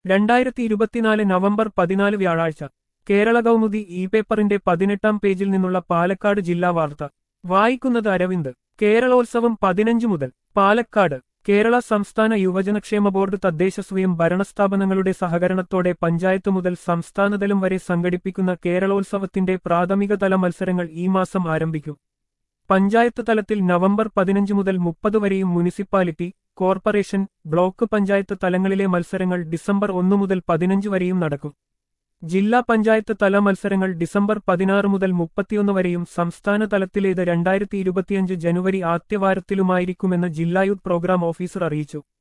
രണ്ടായിരത്തി ഇരുപത്തിനാല് നവംബർ പതിനാല് വ്യാഴാഴ്ച കേരള കൗമുദി ഇ പേപ്പറിന്റെ പതിനെട്ടാം പേജിൽ നിന്നുള്ള പാലക്കാട് ജില്ലാ വാർത്ത വായിക്കുന്നത് അരവിന്ദ് കേരളോത്സവം പതിനഞ്ച് മുതൽ പാലക്കാട് കേരള സംസ്ഥാന യുവജനക്ഷേമ ബോർഡ് തദ്ദേശ സ്വയം ഭരണസ്ഥാപനങ്ങളുടെ സഹകരണത്തോടെ പഞ്ചായത്ത് മുതൽ സംസ്ഥാനതലം വരെ സംഘടിപ്പിക്കുന്ന കേരളോത്സവത്തിന്റെ പ്രാഥമികതല മത്സരങ്ങൾ ഈ മാസം ആരംഭിക്കും പഞ്ചായത്ത് തലത്തിൽ നവംബർ പതിനഞ്ച് മുതൽ മുപ്പത് വരെയും മുനിസിപ്പാലിറ്റി കോർപ്പറേഷൻ ബ്ലോക്ക് പഞ്ചായത്ത് തലങ്ങളിലെ മത്സരങ്ങൾ ഡിസംബർ ഒന്ന് മുതൽ പതിനഞ്ച് വരെയും നടക്കും ജില്ലാ പഞ്ചായത്ത് തല മത്സരങ്ങൾ ഡിസംബർ പതിനാറ് മുതൽ മുപ്പത്തിയൊന്ന് വരെയും സംസ്ഥാന തലത്തിലേത് രണ്ടായിരത്തി ഇരുപത്തിയഞ്ച് ജനുവരി ആദ്യവാരത്തിലുമായിരിക്കുമെന്ന് ജില്ലാ യൂത്ത് പ്രോഗ്രാം ഓഫീസർ അറിയിച്ചു